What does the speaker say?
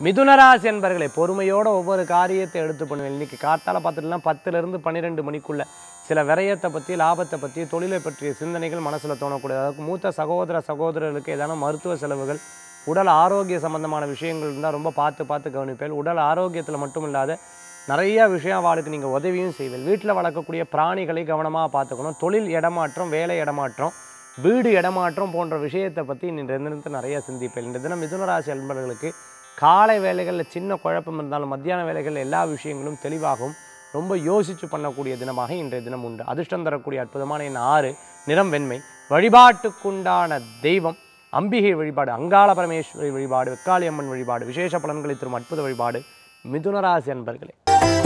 மிதுனராசி என்பர்களை பொறுமையோட ஒவ்வொரு காரியத்தை எடுத்து பண்ணுவேன் இன்னைக்கு காத்தால பார்த்துட்டுலாம் பத்துலேருந்து பன்னிரெண்டு மணிக்குள்ள சில விரயத்தை பற்றி லாபத்தை பற்றி தொழிலை பற்றிய சிந்தனைகள் மனசில் தோணக்கூடிய அதாவது மூத்த சகோதர சகோதரர்களுக்கு ஏதான மருத்துவ செலவுகள் உடல் ஆரோக்கிய சம்பந்தமான விஷயங்கள் இருந்தால் ரொம்ப பார்த்து பார்த்து கவனிப்பேன் உடல் ஆரோக்கியத்தில் மட்டும் இல்லாத நிறைய விஷயம் அவளுக்கு நீங்கள் உதவியும் செய்வீர்கள் வீட்டில் வளர்க்கக்கூடிய பிராணிகளை கவனமாக பார்த்துக்கணும் தொழில் இடமாற்றம் வேலை இடமாற்றம் வீடு இடமாற்றம் போன்ற விஷயத்தை பற்றி இன்றைய தினத்தை நிறைய சிந்திப்பேன் இந்த தினம் மிதுனராசி அன்பர்களுக்கு காலை வேலைகளில் சின்ன குழப்பம் இருந்தாலும் மத்தியான வேலைகளில் எல்லா விஷயங்களும் தெளிவாகவும் ரொம்ப யோசித்து பண்ணக்கூடிய தினமாக இன்றைய தினம் உண்டு அதிர்ஷ்டம் தரக்கூடிய அற்புதமான என் ஆறு நிறம் வெண்மை வழிபாட்டுக்குண்டான தெய்வம் அம்பிகை வழிபாடு அங்காள பரமேஸ்வரி வழிபாடு வெக்காளி அம்மன் வழிபாடு விசேஷ பலன்களை தரும் அற்புத வழிபாடு மிதுனராசி அன்பர்களே